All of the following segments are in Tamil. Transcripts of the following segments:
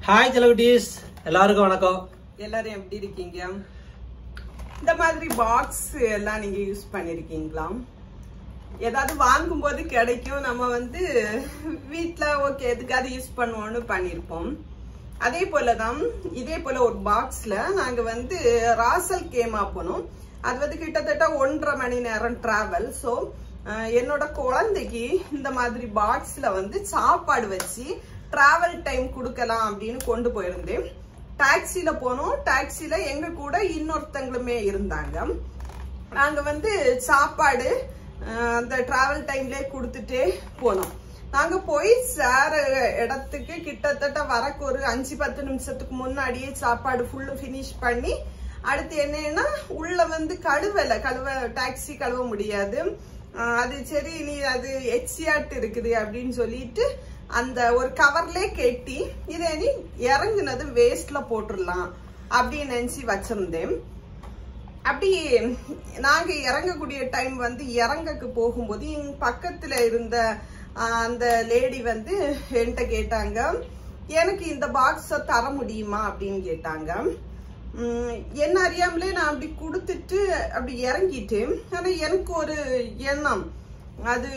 ஹாய் செலவிட்டிஸ் எல்லாருக்கும் வணக்கம் எல்லாரும் எப்படி இருக்கீங்க இந்த மாதிரி பாக்ஸ் எல்லாம் நீங்க யூஸ் பண்ணிருக்கீங்களா ஏதாவது வாங்கும்போது கிடைக்கும் நம்ம வந்து வீட்ல ஓகே எதுக்காவது யூஸ் பண்ணுவோம்னு பண்ணிருப்போம் அதே போலதான் இதே போல ஒரு பாக்ஸ்ல நாங்க வந்து ராசல் கேமா போனோம் அது வந்து கிட்டத்தட்ட ஒன்றரை மணி நேரம் டிராவல் ஸோ என்னோட குழந்தைக்கு இந்த மாதிரி பாக்ஸ்ல வந்து சாப்பாடு வச்சு டிராவல் டைம் கொடுக்கலாம் அப்படின்னு கொண்டு போயிருந்தேன் டாக்ஸில போனோம் டாக்ஸில எங்க கூட இன்னொருத்தங்களுமே இருந்தாங்க நாங்க வந்து சாப்பாடு அஹ், அந்த டிராவல் டைம்ல கொடுத்துட்டே போனோம் நாங்க போய் சேர இடத்துக்கு கிட்டத்தட்ட வரக்கு ஒரு அஞ்சு பத்து நிமிஷத்துக்கு முன்னாடியே சாப்பாடு ஃபுல்லு ஃபினிஷ் பண்ணி அடுத்து என்னன்னா உள்ள வந்து கழுவல கழுவ டாக்ஸி கழுவ முடியாது அஹ், அது சரி நீ அது எச்சியாட்டு இருக்குது அப்படின்னு சொல்லிட்டு அந்த ஒரு கவர்லே கெட்டி இதை நீ இறங்குனது வேஸ்ட்ல போட்டுடலாம் அப்படின்னு நினைச்சு வச்சிருந்தேன் அப்படி நாங்க இறங்கக்கூடிய டைம் வந்து இறங்கக்கு போகும்போது எங்க பக்கத்துல இருந்த ஆஹ், அந்த லேடி வந்து என்கிட்ட கேட்டாங்க எனக்கு இந்த பாக்ஸ தர முடியுமா அப்படின்னு கேட்டாங்க உம், என்ன அறியாமலே நான் அப்படி கொடுத்துட்டு அப்படி இறங்கிட்டேன் ஆனா எனக்கு ஒரு எண்ணம் அது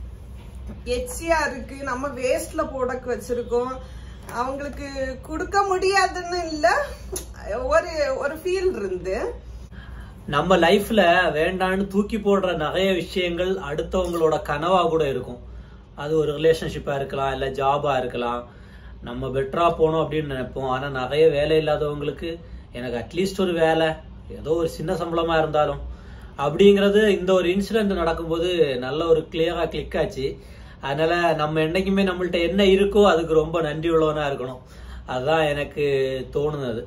எச்சியா இருக்கு நம்ம வேஸ்ட்ல போடக்கு வச்சிருக்கோம் அவங்களுக்கு கொடுக்க முடியாதுன்னு இல்ல ஒரு ஒரு ஃபீல் இருந்து நம்ம லைஃப்ல வேண்டான்னு தூக்கி போடுற நிறைய விஷயங்கள் அடுத்தவங்களோட கனவா கூட இருக்கும் அது ஒரு ரிலேஷன்ஷிப்பா இருக்கலாம் இல்ல ஜாபா இருக்கலாம் நம்ம பெட்டரா போகணும் அப்படின்னு நினைப்போம் ஆனா நிறைய வேலை இல்லாதவங்களுக்கு எனக்கு அட்லீஸ்ட் ஒரு வேலை ஏதோ ஒரு சின்ன சம்பளமா இருந்தாலும் அப்படிங்கிறது இந்த ஒரு இன்சிடென்ட் நடக்கும்போது நல்ல ஒரு கிளியரா கிளிக் ஆச்சு அதனால நம்ம என்னைக்குமே நம்மள்ட்ட என்ன இருக்கோ அதுக்கு ரொம்ப நன்றி உள்ளவனா இருக்கணும் அதுதான் எனக்கு தோணுனது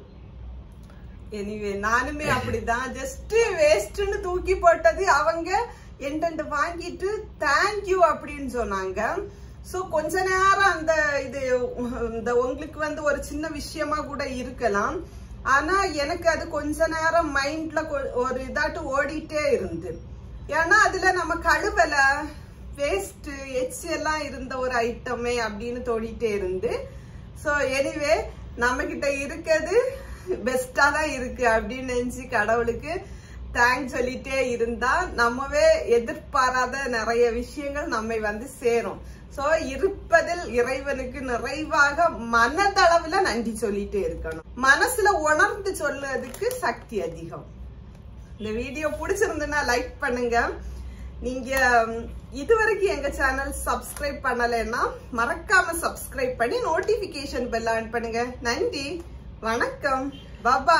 எனிவே நானுமே அப்படிதான் ஜஸ்ட் வேஸ்ட்னு தூக்கி போட்டது அவங்க என்கிட்ட வாங்கிட்டு தேங்க்யூ அப்படின்னு சொன்னாங்க சோ கொஞ்ச நேரம் அந்த இது இந்த உங்களுக்கு வந்து ஒரு சின்ன விஷயமா கூட இருக்கலாம் ஆனா எனக்கு அது கொஞ்ச நேரம் மைண்ட்ல ஒரு இதாட்டு ஓடிட்டே இருந்து ஏன்னா அதுல நம்ம கழுவல வேஸ்ட் எச்சு எல்லாம் இருந்த ஒரு ஐட்டமே அப்படின்னு தோடிட்டே இருந்து சோ எனிவே நம்ம கிட்ட இருக்கிறது பெஸ்டா தான் இருக்கு அப்படின்னு நினைச்சு கடவுளுக்கு தேங்க்ஸ் சொல்லிட்டே இருந்தா நம்மவே எதிர்பாராத நிறைய விஷயங்கள் நம்மை வந்து சேரும் சோ இருப்பதில் இறைவனுக்கு நிறைவாக மனதளவுல நன்றி சொல்லிட்டே இருக்கணும் மனசுல உணர்ந்து சொல்றதுக்கு சக்தி அதிகம் இந்த வீடியோ பிடிச்சிருந்துன்னா லைக் பண்ணுங்க நீங்க ம், இதுவரைக்கும் எங்க சேனல் சப்ஸ்கிரைப் பண்ணலைன்னா மறக்காம சப்ஸ்கிரைப் பண்ணி நோட்டிபிகேஷன் பெல் ஆன் பண்ணுங்க நன்றி வணக்கம் பாபா